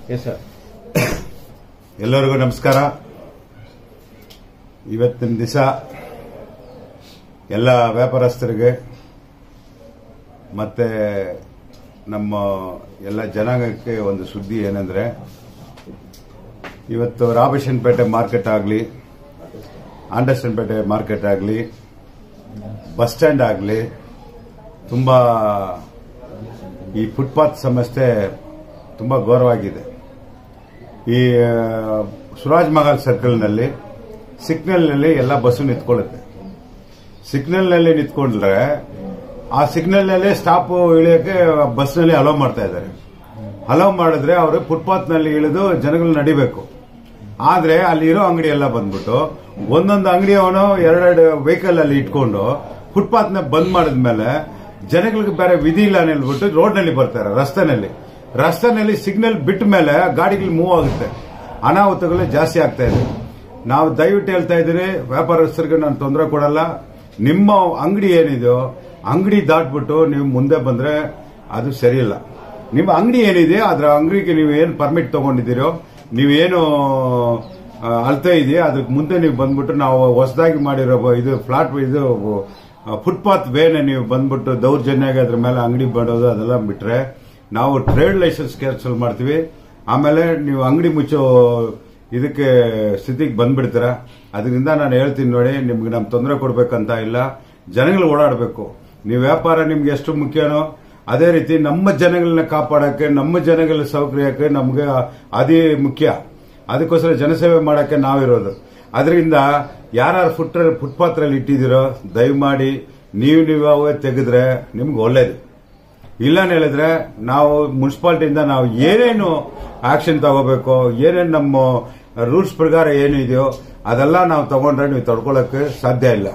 Yes sir ಎಲ್ಲರಿಗೂ ನಮಸ್ಕಾರ ಇವತ್ತಿನ ದಿವಸ ಎಲ್ಲ ವ್ಯಾಪಾರಸ್ಥರಿಗೆ ಮತ್ತೆ ನಮ್ಮ ಎಲ್ಲ ಜನಾಂಗಕ್ಕೆ ಒಂದು ಸುದ್ದಿ ಏನಂದ್ರೆ ಇವತ್ತು ರಾಬಶನ್ಪೇಟೆ ಮಾರ್ಕೆಟ್ ಆಗಲಿ ಆಂಡರ್ಸನ್ಪೇಟೆ ಮಾರ್ಕೆಟ್ ಆಗಲಿ ಬಸ್ ಸ್ಟ್ಯಾಂಡ್ ಆಗಲಿ ತುಂಬ ಈ ಫುಟ್ಪಾತ್ ಸಮಸ್ಯೆ ತುಂಬ ಘೋರವಾಗಿದೆ ಈ ಆ, ಸುರಾಜ್ ಮಹಲ್ ಸರ್ಕಲ್ನಲ್ಲಿ ಸಿಗ್ನಲ್ನಲ್ಲಿ ಎಲ್ಲ ಬಸ್ಸು ನಿಂತ್ಕೊಳ್ಳುತ್ತೆ ಸಿಗ್ನಲ್ನಲ್ಲಿ ನಿಂತ್ಕೊಂಡ್ರೆ ಆ ಸಿಗ್ನಲ್ನಲ್ಲಿ ಸ್ಟಾಪ್ ಇಳಿಯೋಕೆ ಬಸ್ನಲ್ಲಿ ಅಲೋ ಮಾಡ್ತಾ ಇದ್ದಾರೆ ಅಲೋ ಮಾಡಿದ್ರೆ ಅವರು ಫುಟ್ಪಾತ್ನಲ್ಲಿ ಇಳಿದು ಜನಗಳು ನಡಿಬೇಕು ಆದ್ರೆ ಅಲ್ಲಿರೋ ಅಂಗಡಿ ಎಲ್ಲ ಬಂದ್ಬಿಟ್ಟು ಒಂದೊಂದು ಅಂಗಡಿಯವನು ಎರಡೆರಡು ವೆಹಿಕಲ್ ಅಲ್ಲಿ ಇಟ್ಕೊಂಡು ಫುಟ್ಪಾತ್ನ ಬಂದ್ ಮಾಡಿದ್ಮೇಲೆ ಜನಗಳಿಗೆ ಬೇರೆ ವಿಧಿ ಇಲ್ಲ ಅಂತ ಹೇಳ್ಬಿಟ್ಟು ರೋಡ್ನಲ್ಲಿ ಬರ್ತಾರೆ ರಸ್ತೆನಲ್ಲಿ ರಸ್ತೆನಲ್ಲಿ ಸಿಗ್ನಲ್ ಬಿಟ್ಟ ಮೇಲೆ ಗಾಡಿಗಳು ಮೂವ್ ಆಗುತ್ತೆ ಅನಾಹುತಗಳು ಜಾಸ್ತಿ ಆಗ್ತಾ ಇದೆ ನಾವು ದಯವಿಟ್ಟು ಹೇಳ್ತಾ ಇದ್ದೀರಿ ವ್ಯಾಪಾರಸ್ಥರಿಗೆ ನಾನು ತೊಂದರೆ ಕೊಡಲ್ಲ ನಿಮ್ಮ ಅಂಗಡಿ ಏನಿದೆಯೋ ಅಂಗಡಿ ದಾಟ್ಬಿಟ್ಟು ನೀವು ಮುಂದೆ ಬಂದ್ರೆ ಅದು ಸರಿಯಿಲ್ಲ ನಿಮ್ಮ ಅಂಗಡಿ ಏನಿದೆ ಅದರ ಅಂಗಡಿಗೆ ನೀವು ಏನು ಪರ್ಮಿಟ್ ತಗೊಂಡಿದ್ದೀರೋ ನೀವೇನು ಆ, ಅಳತೆ ಇದೆಯಾ ಅದಕ್ಕೆ ಮುಂದೆ ನೀವು ಬಂದ್ಬಿಟ್ಟು ನಾವು ಹೊಸದಾಗಿ ಮಾಡಿರೋ ಬ- ಇದು ಫ್ಲಾಟ್ ಇದು ಫುಟ್ಪಾತ್ ವೇನ ನೀವು ಬಂದ್ಬಿಟ್ಟು ದೌರ್ಜನ್ಯವಾಗಿ ಅದ್ರ ಮೇಲೆ ಅಂಗಡಿ ಮಾಡೋದು ಅದೆಲ್ಲ ಬಿಟ್ರೆ ನಾವು ಟ್ರೇಡ್ ಲೈಸೆನ್ಸ್ ಕ್ಯಾನ್ಸಲ್ ಮಾಡ್ತೀವಿ ಆಮೇಲೆ ನೀವು ಅಂಗಡಿ ಮುಚ್ಚೋ ಇದಕ್ಕೆ ಸ್ಥಿತಿಗೆ ಬಂದ್ಬಿಡ್ತೀರ ಅದರಿಂದ ನಾನು ಹೇಳ್ತೀನಿ ನೋಡಿ ನಿಮ್ಗೆ ನಮ್ ತೊಂದರೆ ಕೊಡ್ಬೇಕಂತ ಇಲ್ಲ ಜನಗಳು ಓಡಾಡಬೇಕು ನೀವು ವ್ಯಾಪಾರ ನಿಮ್ಗೆ ಎಷ್ಟು ಮುಖ್ಯನೋ ಅದೇ ರೀತಿ ನಮ್ಮ ಜನಗಳನ್ನ ಕಾಪಾಡಕ್ಕೆ ನಮ್ಮ ಜನಗಳ ಸೌಕರ್ಯಕ್ಕೆ ನಮ್ಗೆ ಅದೇ ಮುಖ್ಯ ಅದಕ್ಕೋಸ್ಕರ ಜನಸೇವೆ ಮಾಡಕ್ಕೆ ನಾವಿರೋದು ಅದರಿಂದ ಯಾರ್ಯಾರು ಫುಟ್ ಫುಟ್ಪಾತ್ರಲ್ಲಿ ಇಟ್ಟಿದ್ದೀರೋ ದಯಮಾಡಿ ನೀವು ನೀವೇ ತೆಗೆದ್ರೆ ನಿಮ್ಗೆ ಒಳ್ಳೇದು ಇಲ್ಲ ಅಂತ ಹೇಳಿದ್ರೆ ನಾವು ಮುನ್ಸಿಪಾಲಿಟಿಯಿಂದ ನಾವು ಏನೇನು ಆಕ್ಷನ್ ತಗೋಬೇಕು ಏನೇನು ನಮ್ಮ ರೂಲ್ಸ್ ಪ್ರಕಾರ ಏನು ಇದೆಯೋ ಅದೆಲ್ಲ ನಾವು ತಗೊಂಡ್ರೆ ನೀವು ತಡ್ಕೊಳಕ್ಕೆ ಸಾಧ್ಯ ಇಲ್ಲ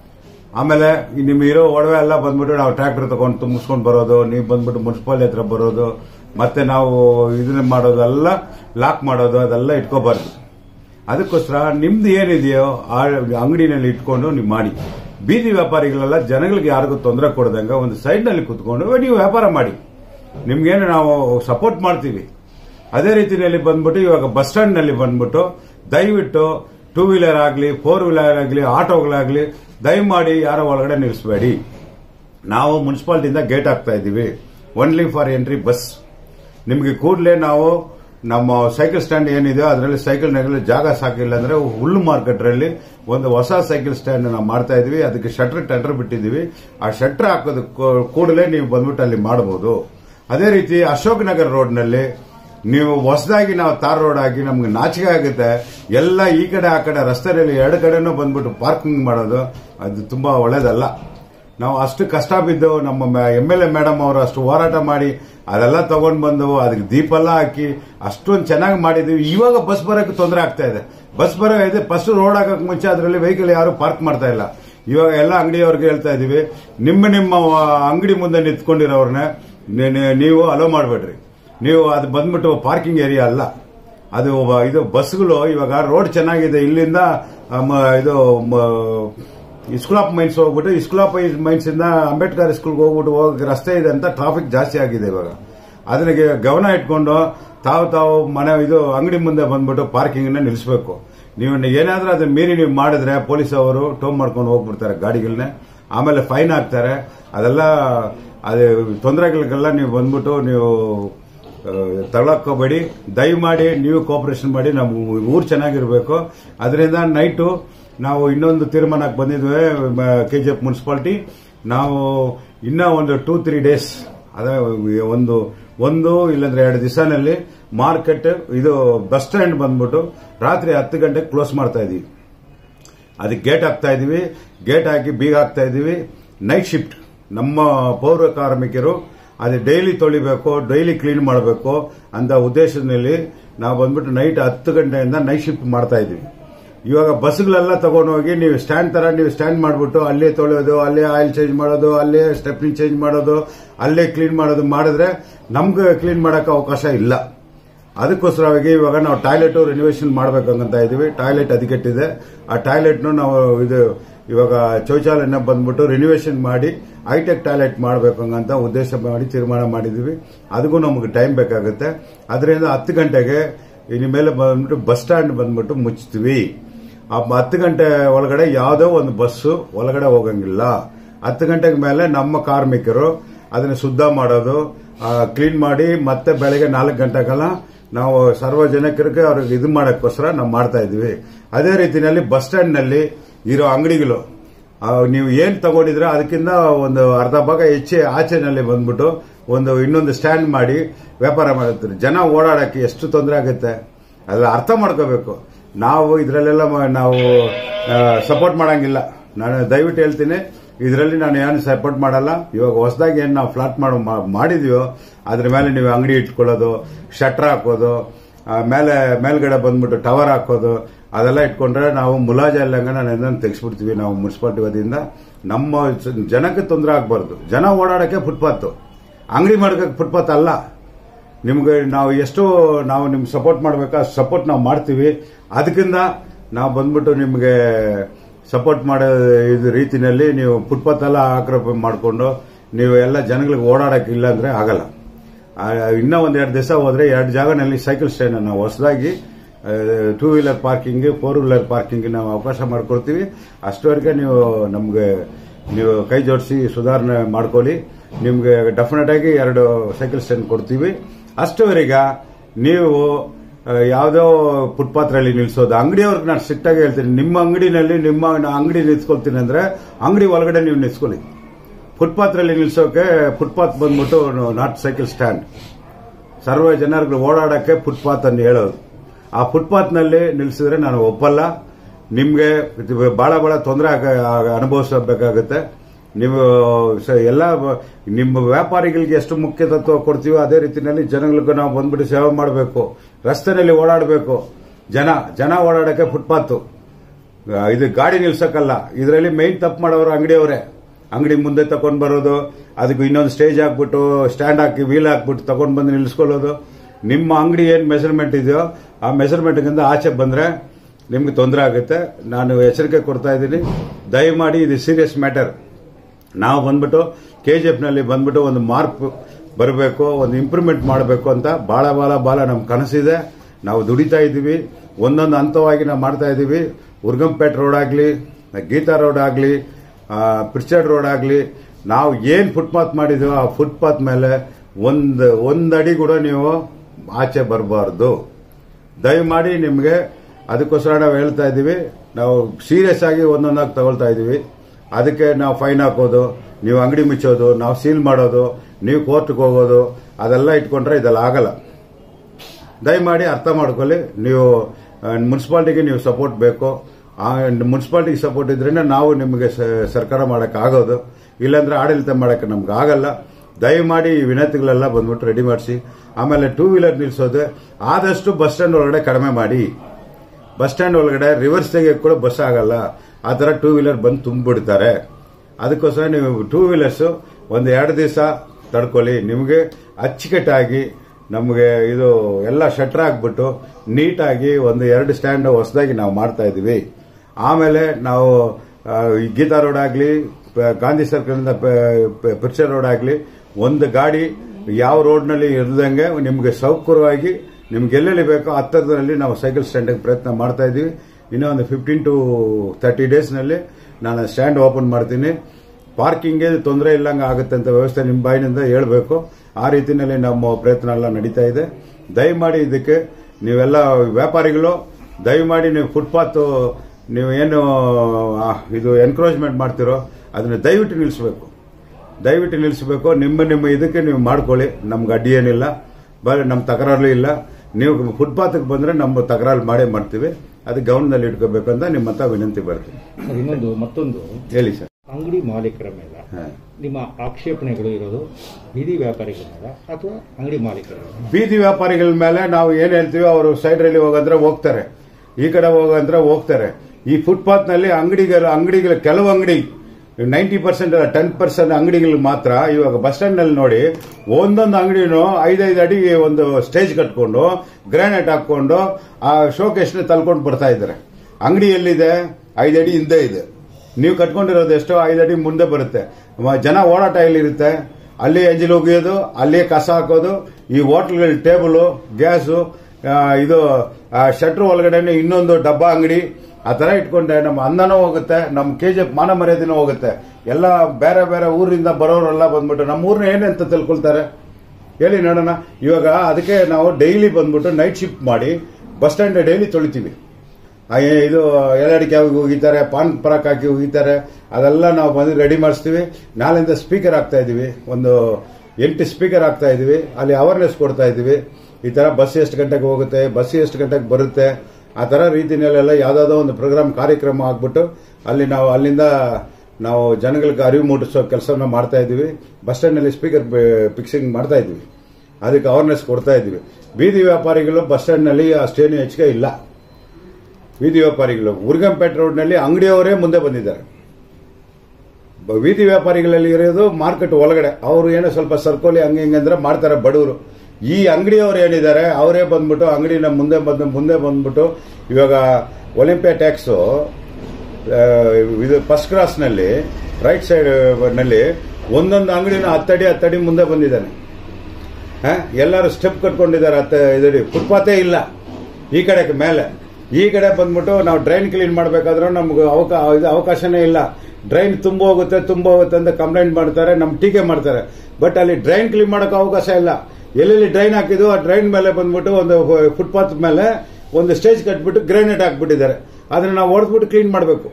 ಆಮೇಲೆ ಈ ನಿಮ್ಮ ಇರೋ ಒಡವೆ ಎಲ್ಲ ಬಂದ್ಬಿಟ್ಟು ನಾವು ಟ್ರ್ಯಾಕ್ಟರ್ ತಗೊಂಡು ತುಂಬಿಸ್ಕೊಂಡು ಬರೋದು ನೀವು ಬಂದ್ಬಿಟ್ಟು ಮುನ್ಸಿಪಾಲಿಟಿ ಹತ್ರ ಬರೋದು ಮತ್ತೆ ನಾವು ಇದನ್ನ ಮಾಡೋದೆಲ್ಲ ಲಾಕ್ ಮಾಡೋದು ಅದೆಲ್ಲ ಇಟ್ಕೋಬಾರ್ದು ಅದಕ್ಕೋಸ್ಕರ ನಿಮ್ದು ಏನಿದೆಯೋ ಆ ಅಂಗಡಿನಲ್ಲಿ ಇಟ್ಕೊಂಡು ನೀವು ಮಾಡಿ ಬೀದಿ ವ್ಯಾಪಾರಿಗಳೆಲ್ಲ ಜನಗಳಿಗೆ ಯಾರಿಗೂ ತೊಂದರೆ ಕೊಡದಂಗ ಒಂದು ಸೈಡ್ ನಲ್ಲಿ ಕುತ್ಕೊಂಡು ನೀವು ವ್ಯಾಪಾರ ಮಾಡಿ ನಿಮ್ಗೇನು ನಾವು ಸಪೋರ್ಟ್ ಮಾಡ್ತೀವಿ ಅದೇ ರೀತಿಯಲ್ಲಿ ಬಂದ್ಬಿಟ್ಟು ಇವಾಗ ಬಸ್ ಸ್ಟ್ಯಾಂಡ್ ನಲ್ಲಿ ಬಂದ್ಬಿಟ್ಟು ದಯವಿಟ್ಟು ಟೂ ವೀಲರ್ ಆಗಲಿ ಫೋರ್ ವೀಲರ್ ಆಗಲಿ ಆಟೋಗಳಾಗಲಿ ದಯಮಾಡಿ ಯಾರೋ ಒಳಗಡೆ ನಿಲ್ಲಿಸಬೇಡಿ ನಾವು ಮುನ್ಸಿಪಾಲಿಟಿಯಿಂದ ಗೇಟ್ ಹಾಕ್ತಾ ಇದ್ದೀವಿ ಒನ್ಲಿ ಫಾರ್ ಎಂಟ್ರಿ ಬಸ್ ನಿಮಗೆ ಕೂಡಲೇ ನಾವು ನಮ್ಮ ಸೈಕಲ್ ಸ್ಟ್ಯಾಂಡ್ ಏನಿದೆ ಅದರಲ್ಲಿ ಸೈಕಲ್ ನಗಲಿ ಜಾಗ ಸಾಕಿಲ್ಲ ಅಂದ್ರೆ ಹುಲ್ಲು ಮಾರ್ಕೆಟ್ ರಲ್ಲಿ ಒಂದು ಹೊಸ ಸೈಕಲ್ ಸ್ಟ್ಯಾಂಡ್ ನಾವು ಮಾಡ್ತಾ ಇದೀವಿ ಅದಕ್ಕೆ ಶಟರ್ ಟೆಂಡರ್ ಬಿಟ್ಟಿದೀವಿ ಆ ಶಟರ್ ಹಾಕೋದು ಕೂಡಲೇ ನೀವು ಬಂದ್ಬಿಟ್ಟು ಅಲ್ಲಿ ಮಾಡಬಹುದು ಅದೇ ರೀತಿ ಅಶೋಕ್ ನಗರ್ ರೋಡ್ ನಲ್ಲಿ ನೀವು ಹೊಸದಾಗಿ ನಾವು ತಾರ್ ರೋಡ್ ಆಗಿ ನಮ್ಗೆ ನಾಚಿಕೆ ಆಗುತ್ತೆ ಎಲ್ಲ ಈ ಕಡೆ ಆ ಕಡೆ ರಸ್ತೆಯಲ್ಲಿ ಎರಡು ಕಡೆನೂ ಬಂದ್ಬಿಟ್ಟು ಪಾರ್ಕಿಂಗ್ ಮಾಡೋದು ಅದು ತುಂಬಾ ಒಳ್ಳೇದಲ್ಲ ನಾವು ಅಷ್ಟು ಕಷ್ಟ ಬಿದ್ದು ನಮ್ಮ ಎಂ ಎಲ್ ಎ ಮೇಡಮ್ ಅವರು ಅಷ್ಟು ಹೋರಾಟ ಮಾಡಿ ಅದೆಲ್ಲ ತಗೊಂಡ್ ಬಂದು ಅದಕ್ಕೆ ದೀಪ ಎಲ್ಲ ಹಾಕಿ ಅಷ್ಟೊಂದು ಚೆನ್ನಾಗಿ ಮಾಡಿದೀವಿ ಇವಾಗ ಬಸ್ ಬರೋಕೆ ತೊಂದರೆ ಆಗ್ತಾ ಇದೆ ಬಸ್ ಬರೋ ಇದೆ ಫಸ್ಟ್ ರೋಡ್ ಹಾಕಕ್ ಮುಂಚೆ ಅದರಲ್ಲಿ ವೆಹಿಕಲ್ ಯಾರು ಪಾರ್ಕ್ ಮಾಡ್ತಾ ಇಲ್ಲ ಇವಾಗ ಎಲ್ಲ ಅಂಗಡಿಯವ್ರಿಗೆ ಹೇಳ್ತಾ ಇದೀವಿ ನಿಮ್ಮ ನಿಮ್ಮ ಅಂಗಡಿ ಮುಂದೆ ನಿಂತ್ಕೊಂಡಿರೋರ್ನ ನೆ- ನೆ- ನೀವು ಅಲೋ ಮಾಡಬೇಡ್ರಿ ನೀವು ಅದು ಬಂದ್ಬಿಟ್ಟು ಪಾರ್ಕಿಂಗ್ ಏರಿಯಾ ಅಲ್ಲ ಅದು ಒಬ್ಬ- ಇದು ಬಸ್ಗಳು ಇವಾಗ ರೋಡ್ ಚೆನ್ನಾಗಿದೆ ಇಲ್ಲಿಂದ ಆ, ಮ- ಇದು ಮ- ಇಸ್ಕುಲಾಪ್ ಮೈನ್ಸ್ ಹೋಗ್ಬಿಟ್ಟು ಇಸ್ಕುಲಾಪ್ ಮೈನ್ಸ್ ಇಂದ ಅಂಬೇಡ್ಕರ್ ಸ್ಕೂಲ್ಗೆ ಹೋಗ್ಬಿಟ್ಟು ಹೋಗಕ್ಕೆ ರಸ್ತೆ ಇದೆ ಅಂತ ಟ್ರಾಫಿಕ್ ಜಾಸ್ತಿ ಆಗಿದೆ ಇವಾಗ ಅದನ್ನ ಗಮನ ಇಟ್ಕೊಂಡು ತಾವು ತಾವು ಮನೆ ಇದು ಅಂಗಡಿ ಮುಂದೆ ಬಂದ್ಬಿಟ್ಟು ಪಾರ್ಕಿಂಗ್ ನ ನಿಲ್ಲಿಸಬೇಕು ನೀವು ಏನಾದ್ರೂ ಅದನ್ನ ಮೀರಿ ನೀವು ಮಾಡಿದ್ರೆ ಪೊಲೀಸ್ ಅವರು ಟೋ ಮಾಡ್ಕೊಂಡು ಹೋಗ್ಬಿಡ್ತಾರೆ ಗಾಡಿಗಳನ್ನ ಆಮೇಲೆ ಫೈನ್ ಹಾಕ್ತಾರೆ ಅದೆಲ್ಲ ಅದೇ ತೊಂದರೆಗಳಿಗೆಲ್ಲ ನೀವು ಬಂದ್ಬಿಟ್ಟು ನೀವು ತಗೊಳಕೋಬೇಡಿ ದಯಮಾಡಿ ನೀವು ಕೋಪರೇಷನ್ ಮಾಡಿ ನಮ್ಮ ಊರು ಚೆನ್ನಾಗಿರ್ಬೇಕು ಅದರಿಂದ ನೈಟು ನಾವು ಇನ್ನೊಂದು ತೀರ್ಮಾನಕ್ಕೆ ಬಂದಿದ್ವಿ ಕೆಜಿಎಫ್ ಮುನ್ಸಿಪಾಲಿಟಿ ನಾವು ಇನ್ನ ಒಂದು ಟೂ ತ್ರೀ ಡೇಸ್ ಅದೇ ಒಂದು ಒಂದು ಇಲ್ಲಾಂದ್ರೆ ಎರಡು ದಿವಸನಲ್ಲಿ ಮಾರ್ಕೆಟ್ ಇದು ಬಸ್ ಸ್ಟ್ಯಾಂಡ್ ಬಂದ್ಬಿಟ್ಟು ರಾತ್ರಿ ಹತ್ತು ಗಂಟೆಗೆ ಕ್ಲೋಸ್ ಮಾಡ್ತಾ ಇದೀವಿ ಅದಕ್ಕೆ ಗೇಟ್ ಹಾಕ್ತಾ ಇದೀವಿ ಗೇಟ್ ಹಾಕಿ ಬೀಗ ಹಾಕ್ತಾ ಇದೀವಿ ನೈಟ್ ಶಿಫ್ಟ್ ನಮ್ಮ ಪೌರ ಕಾರ್ಮಿಕರು ಅದು ಡೈಲಿ ತೊಳಿಬೇಕು ಡೈಲಿ ಕ್ಲೀನ್ ಮಾಡಬೇಕು ಅಂತ ಉದ್ದೇಶದಲ್ಲಿ ನಾವು ಬಂದ್ಬಿಟ್ಟು ನೈಟ್ ಹತ್ತು ಗಂಟೆಯಿಂದ ನೈಟ್ ಶಿಫ್ಟ್ ಮಾಡ್ತಾ ಇದೀವಿ ಇವಾಗ ಬಸ್ಗಳೆಲ್ಲ ತಗೊಂಡೋಗಿ ನೀವು ಸ್ಟ್ಯಾಂಡ್ ತರ ನೀವು ಸ್ಟ್ಯಾಂಡ್ ಮಾಡ್ಬಿಟ್ಟು ಅಲ್ಲೇ ತೊಳೆಯೋದು ಅಲ್ಲೇ ಆಯಿಲ್ ಚೇಂಜ್ ಮಾಡೋದು ಅಲ್ಲೇ ಸ್ಟೆಪ್ನಿ ಚೇಂಜ್ ಮಾಡೋದು ಅಲ್ಲೇ ಕ್ಲೀನ್ ಮಾಡೋದು ಮಾಡಿದ್ರೆ ನಮ್ಗೆ ಕ್ಲೀನ್ ಮಾಡಕ್ಕೆ ಅವಕಾಶ ಇಲ್ಲ ಅದಕ್ಕೋಸ್ಕರವಾಗಿ ಇವಾಗ ನಾವು ಟಾಯ್ಲೆಟ್ ರಿನೋವೇಷನ್ ಮಾಡಬೇಕಂತ ಇದೀವಿ ಟಾಯ್ಲೆಟ್ ಅದಕ್ಕೆಟ್ಟಿದೆ ಆ ಟಾಯ್ಲೆಟ್ನು ನಾವು ಇದು ಇವಾಗ ಶೌಚಾಲಯನ ಬಂದ್ಬಿಟ್ಟು ರಿನಿವೇಶನ್ ಮಾಡಿ ಹೈಟೆಕ್ ಟಾಯ್ಲೆಟ್ ಮಾಡಬೇಕು ಅಂತ ಉದ್ದೇಶ ಮಾಡಿ ತೀರ್ಮಾನ ಮಾಡಿದ್ವಿ ಅದಕ್ಕೂ ನಮಗೆ ಟೈಮ್ ಬೇಕಾಗುತ್ತೆ ಅದರಿಂದ ಹತ್ತು ಗಂಟೆಗೆ ಇನ್ಮೇಲೆ ಬಂದ್ಬಿಟ್ಟು ಬಸ್ ಸ್ಟ್ಯಾಂಡ್ ಬಂದ್ಬಿಟ್ಟು ಮುಚ್ತೀವಿ ಆ ಹತ್ತು ಗಂಟೆ ಒಳಗಡೆ ಯಾವುದೋ ಒಂದು ಬಸ್ಸು ಒಳಗಡೆ ಹೋಗಂಗಿಲ್ಲ ಹತ್ತು ಗಂಟೆಗೆ ಮೇಲೆ ನಮ್ಮ ಕಾರ್ಮಿಕರು ಅದನ್ನ ಶುದ್ಧ ಮಾಡೋದು ಕ್ಲೀನ್ ಮಾಡಿ ಮತ್ತೆ ಬೆಳಗ್ಗೆ ನಾಲ್ಕು ಗಂಟೆಗೆಲ್ಲ ನಾವು ಸಾರ್ವಜನಿಕರಿಗೆ ಅವ್ರಿಗೆ ಇದು ಮಾಡೋಕ್ಕೋಸ್ಕರ ನಾವು ಮಾಡ್ತಾ ಇದ್ವಿ ಅದೇ ರೀತಿಯಲ್ಲಿ ಬಸ್ ಸ್ಟ್ಯಾಂಡ್ ನಲ್ಲಿ ಇರೋ ಅಂಗಡಿಗಳು ಆ, ನೀವು ಏನ್ ತಗೊಂಡಿದ್ರೆ ಅದಕ್ಕಿಂತ ಒಂದು ಅರ್ಧ ಭಾಗ ಹೆಚ್ಚೆ ಆಚೆನಲ್ಲಿ ಬಂದ್ಬಿಟ್ಟು ಒಂದು ಇನ್ನೊಂದು ಸ್ಟ್ಯಾಂಡ್ ಮಾಡಿ ವ್ಯಾಪಾರ ಮಾಡುತ್ತಾರೆ ಜನ ಓಡಾಡಕ್ಕೆ ಎಷ್ಟು ತೊಂದರೆ ಆಗುತ್ತೆ ಅದೆಲ್ಲ ಅರ್ಥ ಮಾಡ್ಕೋಬೇಕು ನಾವು ಇದರಲ್ಲೆಲ್ಲ ನಾವು ಸಪೋರ್ಟ್ ಮಾಡಂಗಿಲ್ಲ ನಾನು ದಯವಿಟ್ಟು ಹೇಳ್ತೀನಿ ಇದರಲ್ಲಿ ನಾನು ಏನು ಸಪೋರ್ಟ್ ಮಾಡಲ್ಲ ಇವಾಗ ಹೊಸದಾಗಿ ಏನು ನಾವು ಫ್ಲಾಟ್ ಮಾಡೋ ಮಾಡಿದೀವೋ ಅದ್ರ ಮೇಲೆ ನೀವು ಅಂಗಡಿ ಇಟ್ಕೊಳ್ಳೋದು ಶಟ್ರ್ ಹಾಕೋದು ಆ, ಮೇಲೆ ಮೇಲ್ಗಡೆ ಬಂದ್ಬಿಟ್ಟು ಟವರ್ ಹಾಕೋದು ಅದೆಲ್ಲ ಇಟ್ಕೊಂಡ್ರೆ ನಾವು ಮುಲಾಜ ಇಲ್ಲಂಗ ನಾನು ಇದನ್ನ ತೆಗೆಸ್ಬಿಡ್ತೀವಿ ನಾವು ಮುನ್ಸಿಪಾಲಿಟಿ ವತಿಯಿಂದ ನಮ್ಮ ಜ- ಜನಕ್ಕೆ ತೊಂದರೆ ಆಗಬಾರ್ದು ಜನ ಓಡಾಡಕ್ಕೆ ಫುಟ್ಪಾತ್ ಅಂಗಡಿ ಮಾಡೋಕೆ ಫುಟ್ಪಾತ್ ಅಲ್ಲ ನಿಮ್ಗೆ ನಾವು ಎಷ್ಟು ನಾವು ನಿಮ್ಗೆ ಸಪೋರ್ಟ್ ಮಾಡ್ಬೇಕಾ ಸಪೋರ್ಟ್ ನಾವು ಮಾಡ್ತೀವಿ ಅದಕ್ಕಿಂತ ನಾವು ಬಂದ್ಬಿಟ್ಟು ನಿಮಗೆ ಸಪೋರ್ಟ್ ಮಾಡೋ ಇದು ರೀತಿನಲ್ಲಿ ನೀವು ಫುಟ್ಪಾತ್ ಎಲ್ಲ ಆಕ್ರಮ ಮಾಡಿಕೊಂಡು ನೀವು ಎಲ್ಲ ಜನಗಳಿಗೆ ಓಡಾಡಕ್ಕೆ ಇಲ್ಲ ಅಂದ್ರೆ ಆಗಲ್ಲ ಆ, ಇನ್ನೂ ಒಂದ್ ಎರಡು ದಿವಸ ಹೋದ್ರೆ ಎರಡು ಜಾಗನಲ್ಲಿ ಸೈಕಲ್ ಸ್ಟ್ಯಾಂಡ್ ನಾವು ಹೊಸದಾಗಿ two wheeler parking four wheeler parking ನಾವು ಅವಕಾಶ ಮಾಡಿಕೊಡ್ತೀವಿ ಅಷ್ಟವರೆಗೆ ನೀವು ನಮ್ಗೆ ನೀವು ಕೈ ಜೋಡಿಸಿ ಸುಧಾರಣೆ ಮಾಡ್ಕೊಳ್ಳಿ ನಿಮ್ಗೆ ಡೆಫಿನೆಟ್ ಆಗಿ ಎರಡು ಸೈಕಲ್ ಸ್ಟ್ಯಾಂಡ್ ಕೊಡ್ತೀವಿ ಅಷ್ಟುವರೆಗ ನೀವು ಆ, ಯಾವುದೋ ಫುಟ್ಪಾತ್ರಲ್ಲಿ ನಿಲ್ಸೋದು ಅಂಗಡಿಯವ್ರಿಗೆ ನಾನು ಸ್ಟ್ರಿಕ್ಟ್ ಆಗಿ ಹೇಳ್ತೀನಿ ನಿಮ್ಮ ಅಂಗಡಿನಲ್ಲಿ ನಿಮ್ಮ ಅಂಗಡಿ ನಿಲ್ಸ್ಕೊಳ್ತೀನಿ ಅಂದ್ರೆ ಅಂಗಡಿ ಒಳಗಡೆ ನೀವು ನಿಲ್ಸ್ಕೊಳ್ಳಿ ಫುಟ್ಪಾತ್ರಲ್ಲಿ ನಿಲ್ಸೋಕೆ ಫುಟ್ಪಾತ್ ಬಂದ್ಬಿಟ್ಟು ನಾಟ್ ಸೈಕಲ್ ಸ್ಟ್ಯಾಂಡ್ ಸರ್ವ ಜನರಿಗೆ ಓಡಾಡಕ್ಕೆ ಫುಟ್ಪಾತ್ ಅನ್ನು ಹೇಳೋದು ಆ ಫುಟ್ಪಾತ್ನಲ್ಲಿ ನಿಲ್ಸಿದ್ರೆ ನಾನು ಒಪ್ಪಲ್ಲ ನಿಮಗೆ ಬಹಳ ಬಹಳ ತೊಂದರೆ ಅನುಭವಿಸಬೇಕಾಗುತ್ತೆ ನೀವು ಸ- ಎಲ್ಲ ಬ- ನಿಮ್ಮ ವ್ಯಾಪಾರಿಗಳಿಗೆ ಎಷ್ಟು ಮುಖ್ಯ ತತ್ವ ಕೊಡ್ತೀವೋ ಅದೇ ರೀತಿಯಲ್ಲಿ ಜನಗಳಿಗೂ ನಾವು ಬಂದ್ಬಿಟ್ಟು ಸೇವೆ ಮಾಡಬೇಕು ರಸ್ತೆನಲ್ಲಿ ಓಡಾಡಬೇಕು ಜನ ಜನ ಓಡಾಡಕ್ಕೆ ಫುಟ್ಪಾತ್ ಇದು ಗಾಡಿ ನಿಲ್ಸಕ್ಕಲ್ಲ ಇದರಲ್ಲಿ ಮೈನ್ ತಪ್ಪು ಮಾಡೋರು ಅಂಗಡಿಯವರೇ ಅಂಗಡಿ ಮುಂದೆ ತಗೊಂಡ್ ಬರೋದು ಅದಕ್ಕೆ ಇನ್ನೊಂದು ಸ್ಟೇಜ್ ಹಾಕ್ಬಿಟ್ಟು ಸ್ಟ್ಯಾಂಡ್ ಹಾಕಿ ವೀಲ್ ಹಾಕ್ಬಿಟ್ಟು ತಗೊಂಡ್ ಬಂದು ನಿಲ್ಸ್ಕೊಳ್ಳೋದು ನಿಮ್ಮ ಅಂಗಡಿ ಏನ್ ಮೆಜರ್ಮೆಂಟ್ ಇದೆಯೋ ಆ ಮೆಜರ್ಮೆಂಟ್ಗಿಂತ ಆಚೆ ಬಂದ್ರೆ ನಿಮ್ಗೆ ತೊಂದರೆ ಆಗುತ್ತೆ ನಾನು ಎಚ್ಚರಿಕೆ ಕೊಡ್ತಾ ಇದ್ದೀನಿ ದಯಮಾಡಿ ಇದು ಸೀರಿಯಸ್ ಮ್ಯಾಟರ್ ನಾವು ಬಂದ್ಬಿಟ್ಟು ಕೆ ಜಿ ನಲ್ಲಿ ಬಂದ್ಬಿಟ್ಟು ಒಂದು ಮಾರ್ಕ್ ಬರಬೇಕು ಒಂದು ಇಂಪ್ರೂವ್ಮೆಂಟ್ ಮಾಡಬೇಕು ಅಂತ ಬಹಳ ಬಹಳ ಬಹಳ ನಮ್ಮ ಕನಸಿದೆ ನಾವು ದುಡಿತಾ ಇದ್ದೀವಿ ಒಂದೊಂದು ಹಂತವಾಗಿ ನಾವು ಮಾಡ್ತಾ ಇದ್ದೀವಿ ಉರ್ಗಂಪೇಟ್ ರೋಡ್ ಆಗಲಿ ಗೀತಾ ರೋಡ್ ಆಗಲಿ ಪ್ರಿಚರ್ಡ್ ರೋಡ್ ಆಗಲಿ ನಾವು ಏನ್ ಫುಟ್ಪಾತ್ ಮಾಡಿದೀವೋ ಆ ಫುಟ್ಪಾತ್ ಮೇಲೆ ಒಂದು ಒಂದು ಅಡಿ ಕೂಡ ನೀವು ಆಚೆ ಬರಬಾರ್ದು ದಯಮಾಡಿ ನಿಮಗೆ ಅದಕ್ಕೋಸ್ಕರ ನಾವು ಹೇಳ್ತಾ ಇದ್ದೀವಿ ನಾವು ಸೀರಿಯಸ್ ಆಗಿ ಒಂದೊಂದಾಗಿ ತಗೊಳ್ತಾ ಇದ್ದೀವಿ ಅದಕ್ಕೆ ನಾವು ಫೈನ್ ಹಾಕೋದು ನೀವು ಅಂಗಡಿ ಮುಚ್ಚೋದು ನಾವು ಸೀಲ್ ಮಾಡೋದು ನೀವು ಕೋರ್ಟ್ಗೆ ಹೋಗೋದು ಅದೆಲ್ಲ ಇಟ್ಕೊಂಡ್ರೆ ಇದೆಲ್ಲ ಆಗಲ್ಲ ದಯಮಾಡಿ ಅರ್ಥ ಮಾಡ್ಕೊಳ್ಳಿ ನೀವು ಮುನ್ಸಿಪಾಲ್ಟಿಗೆ ನೀವು ಸಪೋರ್ಟ್ ಬೇಕು ಆ ಮುನ್ಸಿಪಾಲ್ಟಿಗೆ ಸಪೋರ್ಟ್ ಇದ್ರೇನೆ ನಾವು ನಿಮಗೆ ಸ- ಸರ್ಕಾರ ಮಾಡಕ್ ಆಗೋದು ಇಲ್ಲಾಂದ್ರೆ ಆಡಳಿತ ಮಾಡಕ್ಕೆ ನಮ್ಗೆ ಆಗಲ್ಲ ದಯಮಾಡಿ ಈ ವಿನಂತಿಗಳೆಲ್ಲ ಬಂದ್ಬಿಟ್ಟು ರೆಡಿ ಮಾಡಿಸಿ ಆಮೇಲೆ ಟೂ ವೀಲರ್ ನಿಲ್ಸೋದು ಆದಷ್ಟು ಬಸ್ ಸ್ಟ್ಯಾಂಡ್ ಒಳಗಡೆ ಕಡಿಮೆ ಮಾಡಿ ಬಸ್ ಸ್ಟ್ಯಾಂಡ್ ಒಳಗಡೆ ರಿವರ್ಸ್ ತೆಗಿಯಕ್ಕೆ ಕೂಡ ಬಸ್ ಆಗಲ್ಲ ಆ ತರ ಟೂ ವೀಲರ್ ಬಂದು ತುಂಬಿಬಿಡ್ತಾರೆ ಅದಕ್ಕೋಸ್ಕರ ನೀವು ಟೂ ವೀಲರ್ಸ್ ಒಂದು ಎರಡು ದಿವಸ ತಡ್ಕೊಳ್ಳಿ ನಿಮಗೆ ಅಚ್ಚುಕಟ್ಟಾಗಿ ನಮಗೆ ಇದು ಎಲ್ಲ ಶಟ್ರ್ ಹಾಕ್ಬಿಟ್ಟು ನೀಟಾಗಿ ಒಂದು ಎರಡು ಸ್ಟ್ಯಾಂಡ್ ಹೊಸದಾಗಿ ನಾವು ಮಾಡ್ತಾ ಇದೀವಿ ಆಮೇಲೆ ನಾವು ಆ, ಈ ಗೀತಾ ರೋಡ್ ಆಗಲಿ ಗಾಂಧಿ ಸರ್ಕಲ್ನಿಂದ ಪಿಕ್ಚರ್ ರೋಡ್ ಆಗಲಿ ಒಂದು ಗಾಡಿ ಯಾವ ರೋಡ್ನಲ್ಲಿ ಇರದಂಗೆ ನಿಮಗೆ ಸೌಕರ್ಯವಾಗಿ ನಿಮ್ಗೆ ಎಲ್ಲೆಲ್ಲಿ ಬೇಕೋ ಹತ್ತರದಲ್ಲಿ ನಾವು ಸೈಕಲ್ ಸ್ಟ್ಯಾಂಡಿಗೆ ಪ್ರಯತ್ನ ಮಾಡ್ತಾ ಇದ್ದೀವಿ ಇನ್ನೂ ಒಂದು ಫಿಫ್ಟೀನ್ ಟು ತರ್ಟಿ ಡೇಸ್ನಲ್ಲಿ ನಾನು ಸ್ಟ್ಯಾಂಡ್ ಓಪನ್ ಮಾಡ್ತೀನಿ ಪಾರ್ಕಿಂಗ್ಗೆ ತೊಂದರೆ ಇಲ್ಲಂಗೆ ಆಗುತ್ತೆ ಅಂತ ವ್ಯವಸ್ಥೆ ನಿಮ್ಮ ಬಾಯಿನಿಂದ ಹೇಳಬೇಕು ಆ ರೀತಿಯಲ್ಲಿ ನಮ್ಮ ಪ್ರಯತ್ನ ಎಲ್ಲ ನಡೀತಾ ಇದೆ ದಯಮಾಡಿ ಇದಕ್ಕೆ ನೀವೆಲ್ಲ ವ್ಯಾಪಾರಿಗಳು ದಯಮಾಡಿ ನೀವು ಫುಟ್ಪಾತ್ ನೀವು ಏನು ಆ, ಇದು ಎನ್ಕ್ರೋಚ್ಮೆಂಟ್ ಮಾಡ್ತಿರೋ ಅದನ್ನ ದಯವಿಟ್ಟು ನಿಲ್ಲಿಸಬೇಕು ದಯವಿಟ್ಟು ನಿಲ್ಲಿಸಬೇಕು ನಿಮ್ಮ ನಿಮ್ಮ ಇದಕ್ಕೆ ನೀವು ಮಾಡ್ಕೊಳ್ಳಿ ನಮ್ಗೆ ಅಡ್ಡಿ ಏನಿಲ್ಲ ಬರೀ ನಮ್ಮ ತಕರಾರು ಇಲ್ಲ ನೀವು ಫುಟ್ಪಾತ್ಗೆ ಬಂದ್ರೆ ನಮ್ಮ ತಕರಾರು ಮಾಡೇ ಮಾಡ್ತೀವಿ ಅದು ಗೌನ್ನಲ್ಲಿ ಇಟ್ಕೋಬೇಕಂತ ನಿಮ್ಮ ಹತ್ರ ವಿನಂತಿ ಬರ್ತೀನಿ ಸರ್, ಇನ್ನೊಂದು ಮತ್ತೊಂದು ಹೇಳಿ ಸರ್ ಅಂಗಡಿ ಮಾಲೀಕರ ಮೇಲೆ ಹಾ. ನಿಮ್ಮ ಆಕ್ಷೇಪಣೆಗಳು ಇರೋದು ಬೀದಿ ವ್ಯಾಪಾರಿಗಳ ಮೇಲೆ ಅಥವಾ ಅಂಗಡಿ ಮಾಲೀಕರ ಮೇಲೆ? ಬೀದಿ ವ್ಯಾಪಾರಿಗಳ ಮೇಲೆ ನಾವು ಏನ್ ಹೇಳ್ತೀವಿ ಅವರು ಸೈಡ್ ರಲ್ಲಿ ಹೋಗಂದ್ರೆ ಹೋಗ್ತಾರೆ ಈ ಕಡೆ ಹೋಗಂದ್ರೆ ಹೋಗ್ತಾರೆ ಈ ಫುಟ್ಪಾತ್ ನಲ್ಲಿ ಅಂಗಡಿಗಳ ಅಂಗಡಿಗಳ ಕೆಲವು ಅಂಗಡಿ ನೈಂಟಿ ಪರ್ಸೆಂಟ್ ಟೆನ್ ಪರ್ಸೆಂಟ್ ಅಂಗಡಿಗಳು ಮಾತ್ರ ಇವಾಗ ಬಸ್ ಸ್ಟ್ಯಾಂಡ್ ನಲ್ಲಿ ನೋಡಿ ಒಂದೊಂದು ಅಂಗಡಿನೂ ಐದೈದು ಅಡಿ ಒಂದು ಸ್ಟೇಜ್ ಕಟ್ಕೊಂಡು ಗ್ರಾನೈಟ್ ಹಾಕೊಂಡು ಆ ಶೋಕೇಶ್ ತಲ್ಕೊಂಡು ಬರ್ತಾ ಇದ್ದಾರೆ ಅಂಗಡಿ ಎಲ್ಲಿದೆ ಐದು ಅಡಿ ಹಿಂದೆ ಇದೆ ನೀವು ಕಟ್ಕೊಂಡಿರೋದು ಎಷ್ಟೋ ಐದು ಅಡಿ ಮುಂದೆ ಬರುತ್ತೆ ಮ- ಜನ ಓಡಾಟ ಇರುತ್ತೆ ಅಲ್ಲಿ ಎಂಜಿಲ್ ಒಗೆಯೋದು ಅಲ್ಲಿ ಕಸ ಹಾಕೋದು ಈ ಹೋಟ್ಲ್ಗಳ ಟೇಬಲು ಗ್ಯಾಸು ಆ, ಇದು ಶಟ್ರ್ ಒಳಗಡೆ ಇನ್ನೊಂದು ಡಬ್ಬ ಅಂಗಡಿ ಆ ತರ ಇಟ್ಕೊಂಡ್ರೆ ನಮ್ಮ ಅನ್ನನೂ ಹೋಗುತ್ತೆ ನಮ್ಮ ಕೆ ಜಿ ಮಾನ ಮರ್ಯಾದೆನೂ ಹೋಗುತ್ತೆ ಎಲ್ಲ ಬೇರೆ ಬೇರೆ ಊರಿಂದ ಬರೋರೆಲ್ಲ ಬಂದ್ಬಿಟ್ಟು ನಮ್ಮ ಊರ್ನ ಏನಂತ ತಿಳ್ಕೊಳ್ತಾರೆ ಹೇಳಿ ನೋಡೋಣ ಇವಾಗ ಅದಕ್ಕೆ ನಾವು ಡೈಲಿ ಬಂದ್ಬಿಟ್ಟು ನೈಟ್ ಶಿಫ್ಟ್ ಮಾಡಿ ಬಸ್ ಸ್ಟ್ಯಾಂಡ್ ಡೈಲಿ ತೊಳಿತೀವಿ ಆ, ಏ- ಇದು ಎಲಡಿಕೆ ಹೋಗಿ ಹೋಗಿದ್ದಾರೆ ಪಾನ್ ಪರಾಕ್ ಹಾಕಿ ಹೋಗಿದ್ದಾರೆ ಅದೆಲ್ಲ ನಾವು ಬಂದು ರೆಡಿ ಮಾಡಿಸ್ತೀವಿ ನಾಳೆಯಿಂದ ಸ್ಪೀಕರ್ ಹಾಕ್ತಾ ಇದೀವಿ ಒಂದು ಎಂಟು ಸ್ಪೀಕರ್ ಹಾಕ್ತಾ ಇದೀವಿ ಅಲ್ಲಿ ಅವೇರ್ನೆಸ್ ಕೊಡ್ತಾ ಇದೀವಿ ಈ ತರ ಬಸ್ ಎಷ್ಟು ಗಂಟೆಗೆ ಹೋಗುತ್ತೆ ಬಸ್ ಎಷ್ಟು ಗಂಟೆಗೆ ಬರುತ್ತೆ ಆ ತರ ರೀತಿನಲ್ಲೆಲ್ಲ ಯಾವ್ದಾದೋ ಒಂದು ಪ್ರೋಗ್ರಾಮ್ ಕಾರ್ಯಕ್ರಮ ಆಗ್ಬಿಟ್ಟು ಅಲ್ಲಿ ನಾವು ಅಲ್ಲಿಂದ ನಾವು ಜನಗಳಿಗೆ ಅರಿವು ಮೂಡಿಸೋ ಕೆಲಸವನ್ನ ಮಾಡ್ತಾ ಇದೀವಿ ಬಸ್ ಸ್ಟ್ಯಾಂಡ್ನಲ್ಲಿ ಸ್ಪೀಕರ್ ಫಿಕ್ಸಿಂಗ್ ಮಾಡ್ತಾ ಇದೀವಿ ಅದಕ್ಕೆ ಅವೇರ್ನೆಸ್ ಕೊಡ್ತಾ ಇದೀವಿ ಬೀದಿ ವ್ಯಾಪಾರಿಗಳು ಬಸ್ ಸ್ಟ್ಯಾಂಡ್ನಲ್ಲಿ ಅಷ್ಟೇನು ಹೆಚ್ಚಿಗೆ ಇಲ್ಲ ಬೀದಿ ವ್ಯಾಪಾರಿಗಳು ಉರ್ಗಂಪೇಟೆ ರೋಡ್ನಲ್ಲಿ ಅಂಗಡಿಯವರೇ ಮುಂದೆ ಬಂದಿದ್ದಾರೆ ಬ- ಬೀದಿ ವ್ಯಾಪಾರಿಗಳಲ್ಲಿ ಇರೋದು ಮಾರ್ಕೆಟ್ ಒಳಗಡೆ ಅವರು ಏನೋ ಸ್ವಲ್ಪ ಸರ್ಕೋಲಿ ಹಂಗೆ ಹಿಂಗೆ ಅಂದ್ರೆ ಮಾಡ್ತಾರೆ ಬಡವರು ಈ ಅಂಗಡಿಯವರು ಏನಿದ್ದಾರೆ ಅವರೇ ಬಂದ್ಬಿಟ್ಟು ಅಂಗಡಿನ ಮುಂದೆ ಬಂದು ಮುಂದೆ ಬಂದ್ಬಿಟ್ಟು ಇವಾಗ ಒಲಿಂಪಿಯಾ ಟ್ಯಾಕ್ಸು ಇದು ಫಸ್ಟ್ ಕ್ರಾಸ್ನಲ್ಲಿ ರೈಟ್ ಸೈಡ್ ನಲ್ಲಿ ಒಂದೊಂದು ಅಂಗಡಿನ ಹತ್ತಡಿ ಹತ್ತಡಿ ಮುಂದೆ ಬಂದಿದ್ದಾನೆ ಹ? ಎಲ್ಲರೂ ಸ್ಟೆಪ್ ಕಟ್ಕೊಂಡಿದ್ದಾರೆ ಹತ್ತ ಇದಡಿ ಫುಟ್ಪಾತೇ ಇಲ್ಲ ಈ ಕಡೆ ಮೇಲೆ ಈ ಕಡೆ ಬಂದ್ಬಿಟ್ಟು ನಾವು ಡ್ರೈನ್ ಕ್ಲೀನ್ ಮಾಡಬೇಕಾದ್ರೂ ನಮ್ಗೆ ಅವಕಾ ಇದು ಅವಕಾಶನೇ ಇಲ್ಲ ಡ್ರೈನ್ ತುಂಬ ಹೋಗುತ್ತೆ ತುಂಬ ಹೋಗುತ್ತೆ ಅಂತ ಕಂಪ್ಲೇಂಟ್ ಮಾಡ್ತಾರೆ ನಮ್ ಟೀಕೆ ಮಾಡ್ತಾರೆ ಬಟ್ ಅಲ್ಲಿ ಡ್ರೈನ್ ಕ್ಲೀನ್ ಮಾಡೋಕೆ ಅವಕಾಶ ಇಲ್ಲ ಎಲ್ಲೆಲ್ಲಿ ಡ್ರೈನ್ ಹಾಕಿದ್ವು ಆ ಡ್ರೈನ್ ಮೇಲೆ ಬಂದ್ಬಿಟ್ಟು ಒಂದು ಫುಟ್ಪಾತ್ ಮೇಲೆ ಒಂದು ಸ್ಟೇಜ್ ಕಟ್ಬಿಟ್ಟು ಗ್ರಾನೈಟ್ ಹಾಕ್ಬಿಟ್ಟಿದ್ದಾರೆ ಅದನ್ನ ನಾವು ಹೊಡೆದ್ಬಿಟ್ಟು ಕ್ಲೀನ್ ಮಾಡಬೇಕು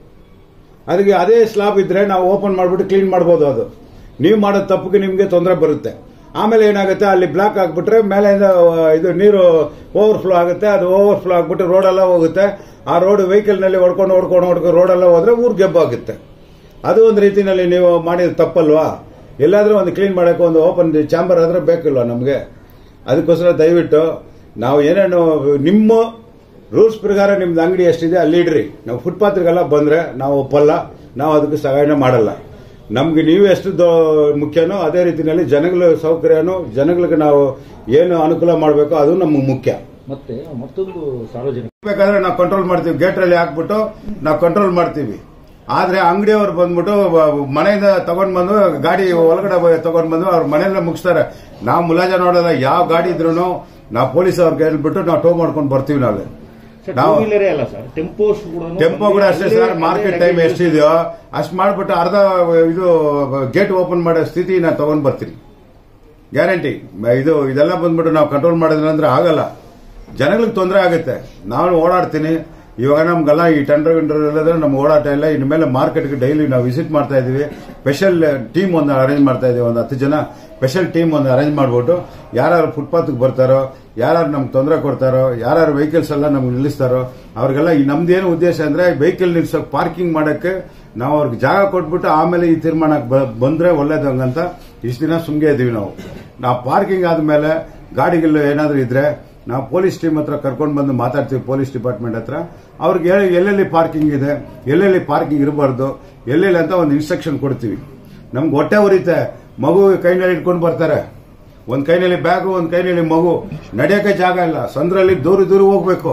ಅದಕ್ಕೆ ಅದೇ ಸ್ಲಾಬ್ ಇದ್ರೆ ನಾವು ಓಪನ್ ಮಾಡ್ಬಿಟ್ಟು ಕ್ಲೀನ್ ಮಾಡ್ಬೋದು ಅದು ನೀವು ಮಾಡೋ ತಪ್ಪಿಗೆ ನಿಮಗೆ ತೊಂದರೆ ಬರುತ್ತೆ ಆಮೇಲೆ ಏನಾಗುತ್ತೆ ಅಲ್ಲಿ ಬ್ಲಾಕ್ ಹಾಕ್ಬಿಟ್ರೆ ಮೇಲೆಯಿಂದ ಆ, ಇದು ನೀರು ಓವರ್ಫ್ಲೋ ಆಗುತ್ತೆ ಅದು ಓವರ್ಫ್ಲೋ ಆಗ್ಬಿಟ್ಟು ರೋಡೆಲ್ಲ ಹೋಗುತ್ತೆ ಆ ರೋಡ್ ವೆಹಿಕಲ್ ನಲ್ಲಿ ಹೊಡ್ಕೊಂಡು ಹೊಡ್ಕೊಂಡು ಹೊಡ್ಕೊಂಡು ರೋಡೆಲ್ಲ ಹೋದ್ರೆ ಊರ್ ಗೆಬ್ಬಾಗುತ್ತೆ ಅದು ಒಂದು ರೀತಿನಲ್ಲಿ ನೀವು ಮಾಡಿದ ತಪ್ಪಲ್ವಾ ಎಲ್ಲಾದ್ರೂ ಒಂದು ಕ್ಲೀನ್ ಮಾಡಕ್ಕೆ ಒಂದು ಓಪನ್ ಚಾಂಬರ್ ಆದ್ರೆ ಬೇಕಿಲ್ವಾ ನಮಗೆ ಅದಕ್ಕೋಸ್ಕರ ದಯವಿಟ್ಟು ನಾವು ಏನೇನು ನಿಮ್ಮ ರೂಲ್ಸ್ ಪ್ರಕಾರ ನಿಮ್ದು ಅಂಗಡಿ ಎಷ್ಟಿದೆ ಅಲ್ಲಿ ಇಡ್ರಿ ನಾವು ಫುಟ್ಪಾತ್ಗೆಲ್ಲ ಬಂದ್ರೆ ನಾವು ಒಪ್ಪಲ್ಲ ನಾವು ಅದಕ್ಕೆ ಸಹಾಯನ ಮಾಡಲ್ಲ ನಮ್ಗೆ ನೀವು ಎಷ್ಟು ದೊ- ಮುಖ್ಯನೋ ಅದೇ ರೀತಿಯಲ್ಲಿ ಜನಗಳ ಸೌಕರ್ಯನೂ ಜನಗಳಿಗೆ ನಾವು ಏನು ಅನುಕೂಲ ಮಾಡಬೇಕೋ ಅದು ನಮಗೆ ಮುಖ್ಯ ಮತ್ತೆ ಮತ್ತೊಂದು ಸಾರ್ವಜನಿಕ ಬೇಕಾದ್ರೆ ನಾವು ಕಂಟ್ರೋಲ್ ಮಾಡ್ತೀವಿ ಗೇಟ್ ಅಲ್ಲಿ ಹಾಕ್ಬಿಟ್ಟು ನಾವು ಕಂಟ್ರೋಲ್ ಮಾಡ್ತೀವಿ ಆದ್ರೆ ಅಂಗಡಿಯವರು ಬಂದ್ಬಿಟ್ಟು ಬ- ಮನೆಯಿಂದ ತಗೊಂಡ್ ಬಂದು ಗಾಡಿ ಒಳಗಡೆ ಬ- ತಗೊಂಡ್ ಬಂದು ಅವ್ರ ಮನೆಯಲ್ಲೇ ಮುಗಿಸ್ತಾರೆ ನಾವು ಮುಲಾಜ ನೋಡಲ್ಲ ಯಾವ ಗಾಡಿ ಇದ್ರು ನಾವು ಪೊಲೀಸ್ ಅವ್ರಿಗೆ ಹೇಳ್ಬಿಟ್ಟು ನಾವು ಟೋ ಮಾಡ್ಕೊಂಡು ಬರ್ತೀವಿ ನಾಳೆ ಸರ್ ನಾವು ಟೂ ವೀಲರೇ ಅಲ್ಲ ಸರ್ ಟೆಂಪೋಸ್ ಕೂಡ ಟೆಂಪೋ ಕೂಡ ಅಷ್ಟೇ ಸರ್ ಮಾರ್ಕೆಟ್ ಟೈಮ್ ಎಷ್ಟಿದೆಯೋ ಅಷ್ಟು ಮಾಡ್ಬಿಟ್ಟು ಅರ್ಧ ಇದು ಗೇಟ್ ಓಪನ್ ಮಾಡೋ ಸ್ಥಿತಿ ನಾನು ತಗೊಂಡ್ ಬರ್ತೀನಿ ಗ್ಯಾರಂಟಿ ಇದು ಇದೆಲ್ಲ ಬಂದ್ಬಿಟ್ಟು ನಾವು ಕಂಟ್ರೋಲ್ ಮಾಡಿದ್ರೆ ಅಂದ್ರೆ ಆಗಲ್ಲ ಜನಗಳಿಗೆ ತೊಂದರೆ ಆಗುತ್ತೆ ನಾನು ಓಡಾಡ್ತೀನಿ ಇವಾಗ ನಮ್ಗೆಲ್ಲ ಈ ಟೆಂಡರ್ ಗಿಂಡರ್ ಇಲ್ಲದ್ರೆ ನಮ್ಗೆ ಓಡಾಟ ಇಲ್ಲ ಇನ್ನು ಮೇಲೆ ಮಾರ್ಕೆಟ್ಗೆ ಡೈಲಿ ನಾವು ವಿಸಿಟ್ ಮಾಡ್ತಾ ಇದೀವಿ ಸ್ಪೆಷಲ್ ಟೀಮ್ ಒಂದು ಅರೇಂಜ್ ಮಾಡ್ತಾ ಇದೀವಿ ಒಂದು ಹತ್ತು ಜನ ಸ್ಪೆಷಲ್ ಟೀಮ್ ಒಂದು ಅರೇಂಜ್ ಮಾಡ್ಬಿಟ್ಟು ಯಾರ್ಯಾರು ಫುಟ್ಪಾತ್ಗೆ ಬರ್ತಾರೋ ಯಾರ್ಯಾರು ನಮ್ಗೆ ತೊಂದರೆ ಕೊಡ್ತಾರೋ ಯಾರ್ಯಾರು ವೆಹಿಕಲ್ಸ್ ಎಲ್ಲ ನಮ್ಗೆ ನಿಲ್ಲಿಸ್ತಾರೋ ಅವ್ರಿಗೆಲ್ಲ ಈ ನಮ್ದೇನು ಉದ್ದೇಶ ಅಂದ್ರೆ ವೆಹಿಕಲ್ ನಿಲ್ಸೋಕೆ ಪಾರ್ಕಿಂಗ್ ಮಾಡಕ್ಕೆ ನಾವು ಅವ್ರಿಗೆ ಜಾಗ ಕೊಟ್ಬಿಟ್ಟು ಆಮೇಲೆ ಈ ತೀರ್ಮಾನಕ್ಕೆ ಬ- ಬಂದ್ರೆ ಒಳ್ಳೇದಂಗಂತ ಇಷ್ಟು ದಿನ ಸುಮ್ಗೆ ಇದೀವಿ ನಾವು ನಾವು ಪಾರ್ಕಿಂಗ್ ಆದ್ಮೇಲೆ ಗಾಡಿಗಳು ಏನಾದ್ರೂ ಇದ್ರೆ ನಾವು ಪೊಲೀಸ್ ಟೀಮ್ ಹತ್ರ ಕರ್ಕೊಂಡು ಬಂದು ಮಾತಾಡ್ತೀವಿ ಪೊಲೀಸ್ ಡಿಪಾರ್ಟ್ಮೆಂಟ್ ಹತ್ರ ಅವ್ರಿಗೆ ಹೇಳಿ ಎಲ್ಲೆಲ್ಲಿ ಪಾರ್ಕಿಂಗ್ ಇದೆ ಎಲ್ಲೆಲ್ಲಿ ಪಾರ್ಕಿಂಗ್ ಇರಬಾರ್ದು ಎಲ್ಲೆಲ್ಲಿ ಅಂತ ಒಂದು ಇನ್ಸ್ಟ್ರಕ್ಷನ್ ಕೊಡ್ತೀವಿ ನಮ್ಗೆ ಹೊಟ್ಟೆ ಉರಿತೆ ಮಗು ಕೈನಲ್ಲಿ ಇಟ್ಕೊಂಡು ಬರ್ತಾರೆ ಒಂದ್ ಕೈನಲ್ಲಿ ಬ್ಯಾಗು ಒಂದ್ ಕೈನಲ್ಲಿ ಮಗು ನಡೆಯಕ್ಕೆ ಜಾಗ ಇಲ್ಲ ಸಂದ್ರಲ್ಲಿ ದೂರ ದೂರ ಹೋಗ್ಬೇಕು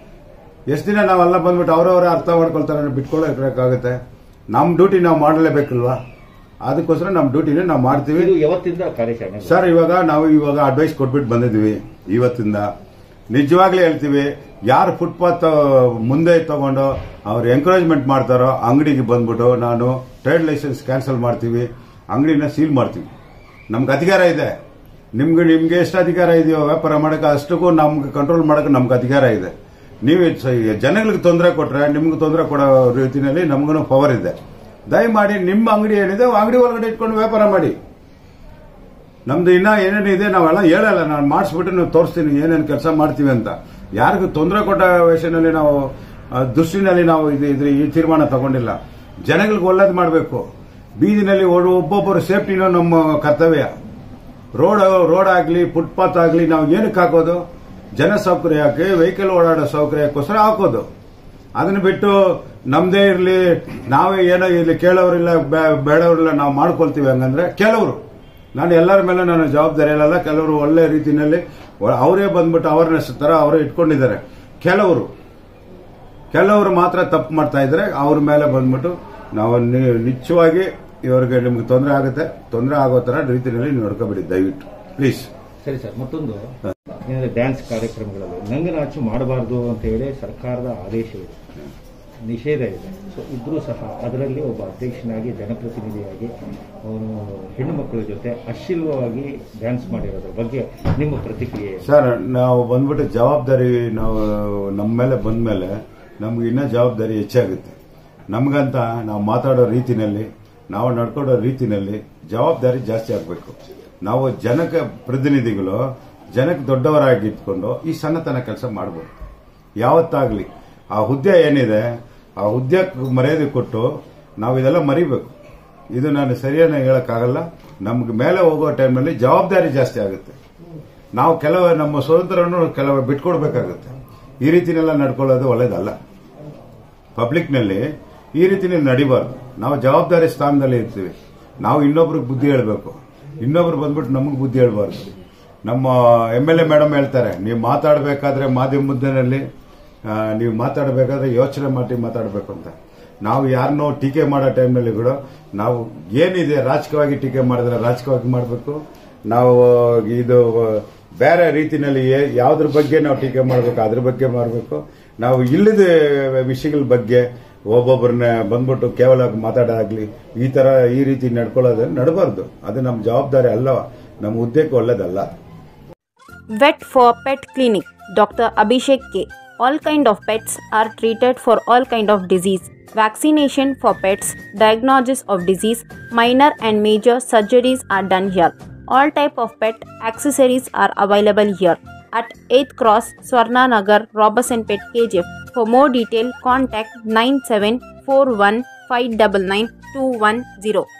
ಎಷ್ಟು ದಿನ ನಾವೆಲ್ಲ ಬಂದ್ಬಿಟ್ಟು ಅವರವರೇ ಅರ್ಥ ಮಾಡ್ಕೊಳ್ತಾರೆ ಬಿಟ್ಕೊಳ್ಳೋಕ್ಕಾಗುತ್ತೆ ನಮ್ಮ ಡ್ಯೂಟಿ ನಾವು ಮಾಡಲೇಬೇಕಲ್ವಾ ಅದಕ್ಕೋಸ್ಕರ ನಮ್ಮ ಡ್ಯೂಟಿನ ನಾವು ಮಾಡ್ತೀವಿ ಇದು ಯಾವತ್ತಿಂದ ಕಾರ್ಯಾಚರಣೆ ಸರ್ ಇವಾಗ ನಾವು ಇವಾಗ ಅಡ್ವೈಸ್ ಕೊಟ್ಬಿಟ್ಟು ಬಂದಿದ್ವಿ ಇವತ್ತಿಂದ ನಿಜವಾಗ್ಲೂ ಹೇಳ್ತೀವಿ ಯಾರು ಫುಟ್ಪಾತ್ ಮುಂದೆ ತಗೊಂಡು ಅವ್ರು ಎಂಕರೇಜ್ಮೆಂಟ್ ಮಾಡ್ತಾರೋ ಅಂಗಡಿಗೆ ಬಂದ್ಬಿಟ್ಟು ನಾನು ಟ್ರೇಡ್ ಲೈಸೆನ್ಸ್ ಕ್ಯಾನ್ಸಲ್ ಮಾಡ್ತೀವಿ ಅಂಗಡಿನ ಸೀಲ್ ಮಾಡ್ತೀವಿ ನಮ್ಗೆ ಅಧಿಕಾರ ಇದೆ ನಿಮ್ಗೆ ನಿಮ್ಗೆ ಎಷ್ಟು ಅಧಿಕಾರ ಇದೆಯೋ ವ್ಯಾಪಾರ ಮಾಡಕ್ಕೆ ಅಷ್ಟಕ್ಕೂ ನಮ್ಗೆ ಕಂಟ್ರೋಲ್ ಮಾಡಕ್ಕೆ ನಮ್ಗೆ ಅಧಿಕಾರ ಇದೆ ನೀವು ಜನಗಳಿಗೆ ತೊಂದರೆ ಕೊಟ್ರೆ ನಿಮ್ಗೆ ತೊಂದರೆ ಕೊಡೋ ರೀತಿಯಲ್ಲಿ ನಮಗೂ ಪವರ್ ಇದೆ ದಯಮಾಡಿ ನಿಮ್ಮ ಅಂಗಡಿ ಏನಿದೆ ಅಂಗಡಿ ಒಳಗಡೆ ಇಟ್ಕೊಂಡು ವ್ಯಾಪಾರ ಮಾಡಿ ನಮ್ದು ಇನ್ನ ಏನೇನು ಇದೆ ನಾವೆಲ್ಲ ಹೇಳಲ್ಲ ನಾನು ಮಾಡಿಸ್ಬಿಟ್ಟು ನೀವು ತೋರಿಸ್ತೀನಿ ಏನೇನು ಕೆಲಸ ಮಾಡ್ತೀವಿ ಅಂತ ಯಾರಿಗೂ ತೊಂದರೆ ಕೊಟ್ಟ ವಿಷಯದಲ್ಲಿ ನಾವು ಆ, ದೃಷ್ಟಿನಲ್ಲಿ ನಾವು ಇದು ಇದ್ರ ಈ ತೀರ್ಮಾನ ತಗೊಂಡಿಲ್ಲ ಜನಗಳಿಗೆ ಒಳ್ಳೇದು ಮಾಡಬೇಕು ಬೀದಿನಲ್ಲಿ ಒ- ಒಬ್ಬೊಬ್ಬರು ಸೇಫ್ಟಿನೂ ನಮ್ಮ ಕರ್ತವ್ಯ ರೋಡ್ ರೋಡ್ ಆಗಲಿ ಫುಟ್ಪಾತ್ ಆಗಲಿ ನಾವು ಏನಕ್ಕೆ ಹಾಕೋದು ಜನ ಸೌಕರ್ಯಕ್ಕೆ ವೆಹಿಕಲ್ ಓಡಾಡೋ ಸೌಕರ್ಯಕ್ಕೋಸ್ಕರ ಹಾಕೋದು ಅದನ್ನ ಬಿಟ್ಟು ನಮ್ದೇ ಇರಲಿ ನಾವೇ ಏನೋ ಇಲ್ಲಿ ಕೇಳೋರಿಲ್ಲ ಬೇ- ಬೇಡವರಿಲ್ಲ ನಾವು ಮಾಡ್ಕೊಳ್ತೀವಿ ಹಂಗಂದ್ರೆ ಕೆಲವರು ನಾನು ಎಲ್ಲರ ಮೇಲೆ ನಾನು ಜವಾಬ್ದಾರಿ ಇರಲ್ಲ ಕೆಲವರು ಒಳ್ಳೆ ರೀತಿಯಲ್ಲಿ ಒ- ಅವರೇ ಬಂದ್ಬಿಟ್ಟು ಅವೇರ್ನೆಸ್ ತರ ಅವರೇ ಇಟ್ಕೊಂಡಿದ್ದಾರೆ ಕೆಲವರು ಕೆಲವರು ಮಾತ್ರ ತಪ್ಪು ಮಾಡ್ತಾ ಇದ್ರೆ ಅವ್ರ ಮೇಲೆ ಬಂದ್ಬಿಟ್ಟು ನಾವು ನಿ- ನಿಶ್ಚಯವಾಗಿ ಇವರಿಗೆ ನಿಮ್ಗೆ ತೊಂದರೆ ಆಗುತ್ತೆ ತೊಂದರೆ ಆಗೋ ಥರ ರೀತಿಯಲ್ಲಿ ನೀವು ನಡ್ಕೋಬೇಡಿ ದಯವಿಟ್ಟು ಪ್ಲೀಸ್ ಸರಿ ಸರ್ ಮತ್ತೊಂದು ಏನಂದ್ರೆ ಡ್ಯಾನ್ಸ್ ಕಾರ್ಯಕ್ರಮಗಳಲ್ಲಿ ನಂಗನಾಚು ಮಾಡಬಾರ್ದು ಅಂತ ಹೇಳಿ ಸರ್ಕಾರದ ಆದೇಶ ಇದೆ ನಿಷೇಧ ಇದೆ ಸೊ ಇದ್ರೂ ಸಹ ಅದರಲ್ಲಿ ಒಬ್ಬ ಅಧ್ಯಕ್ಷನಾಗಿ ಜನಪ್ರತಿನಿಧಿಯಾಗಿ ಅವನು ಹೆಣ್ಣು ಮಕ್ಕಳ ಜೊತೆ ಅಶ್ಲೀಲವಾಗಿ ಡ್ಯಾನ್ಸ್ ಮಾಡಿರೋದ್ರ ಬಗ್ಗೆ ನಿಮ್ಮ ಪ್ರತಿಕ್ರಿಯೆ ಏನು? ಸರ್ ನಾವು ಬಂದ್ಬಿಟ್ಟು ಜವಾಬ್ದಾರಿ ನಾವು ನಮ್ಮ ಮೇಲೆ ಬಂದ ಮೇಲೆ ನಮ್ಗೆ ಇನ್ನೂ ಜವಾಬ್ದಾರಿ ಹೆಚ್ಚಾಗುತ್ತೆ ನಮಗಂತ ನಾವು ಮಾತಾಡೋ ರೀತಿನಲ್ಲಿ ನಾವು ನಡ್ಕೊಡೋ ರೀತಿನಲ್ಲಿ ಜವಾಬ್ದಾರಿ ಜಾಸ್ತಿ ಆಗಬೇಕು ನಾವು ಜನಕ್ಕೆ ಪ್ರತಿನಿಧಿಗಳು ಜನಕ್ಕೆ ದೊಡ್ಡವರಾಗಿ ಇಟ್ಕೊಂಡು ಈ ಸಣ್ಣತನ ಕೆಲಸ ಮಾಡ್ಬೋದು ಯಾವತ್ತಾಗಲಿ ಆ ಹುದ್ದೆ ಏನಿದೆ ಆ ಹುದ್ದೆಗೆ ಮರ್ಯಾದೆ ಕೊಟ್ಟು ನಾವು ಇದೆಲ್ಲ ಮರಿಬೇಕು ಇದು ನಾನು ಸರಿಯಾಗಿ ಹೇಳಕ್ಕಾಗಲ್ಲ ನಮ್ಗೆ ಮೇಲೆ ಹೋಗೋ ಟೈಮ್ನಲ್ಲಿ ಜವಾಬ್ದಾರಿ ಜಾಸ್ತಿ ಆಗುತ್ತೆ ನಾವು ಕೆಲವು ನಮ್ಮ ಸ್ವತಂತ್ರವನ್ನು ಕೆಲವು ಬಿಟ್ಕೊಡ್ಬೇಕಾಗುತ್ತೆ ಈ ರೀತಿನೆಲ್ಲ ನಡ್ಕೊಳ್ಳೋದು ಒಳ್ಳೇದಲ್ಲ ಪಬ್ಲಿಕ್ನಲ್ಲಿ ಈ ರೀತಿನಲ್ಲಿ ನಡಿಬಾರ್ದು ನಾವು ಜವಾಬ್ದಾರಿ ಸ್ಥಾನದಲ್ಲಿ ಇರ್ತೀವಿ ನಾವು ಇನ್ನೊಬ್ರಿಗೆ ಬುದ್ಧಿ ಹೇಳಬೇಕು ಇನ್ನೊಬ್ರು ಬಂದ್ಬಿಟ್ಟು ನಮಗೆ ಬುದ್ಧಿ ಹೇಳ್ಬಾರ್ದು ನಮ್ಮ ಎಮ್ ಎಲ್ ಎ ಮೇಡಮ್ ಹೇಳ್ತಾರೆ ನೀವು ಮಾತಾಡಬೇಕಾದ್ರೆ ಮಾಧ್ಯಮ ಮುದ್ದೆನಲ್ಲಿ ಆ, ನೀವು ಮಾತಾಡಬೇಕಾದ್ರೆ ಯೋಚನೆ ಮಾಡಿ ಮಾತಾಡಬೇಕು ಅಂತ ನಾವು ಯಾರನ್ನೋ ಟೀಕೆ ಮಾಡೋ ಟೈಮ್ನಲ್ಲಿ ಕೂಡ ನಾವು ಏನಿದೆ ರಾಜಕೀಯವಾಗಿ ಟೀಕೆ ಮಾಡಿದ್ರೆ ರಾಜಕೀಯವಾಗಿ ಮಾಡಬೇಕು ನಾವು ಇದು ಬೇರೆ ರೀತಿನಲ್ಲಿ ಏ- ಯಾವ್ದ್ರ ಬಗ್ಗೆ ನಾವು ಟೀಕೆ ಮಾಡಬೇಕು ಅದ್ರ ಬಗ್ಗೆ ಮಾಡಬೇಕು ನಾವು ಇಲ್ಲದ ವಿಷಯಗಳ ಬಗ್ಗೆ ಒಬ್ಬೊಬ್ಬರನ್ನ ಬಂದ್ಬಿಟ್ಟು ಕೇವಲ ಮಾತಾಡೋದಾಗ್ಲಿ ಈ ತರ ಈ ರೀತಿ ನಡ್ಕೊಳ್ಳೋದು ನಡಬಾರ್ದು ಅದು ನಮ್ಮ ಜವಾಬ್ದಾರಿ ಅಲ್ಲ ನಮ್ಮ ಹುದ್ದೆಗೆ ಒಳ್ಳೇದಲ್ಲ Vet for Pet Clinic Dr. Abhishek K. All kind of pets are treated for all kind of disease. Vaccination for pets, diagnosis of disease, minor and major surgeries are done here. All type of pet accessories are available here at 8th Cross Swarna Nagar Robertson Pet KGF. For more detail contact 9741 599 210.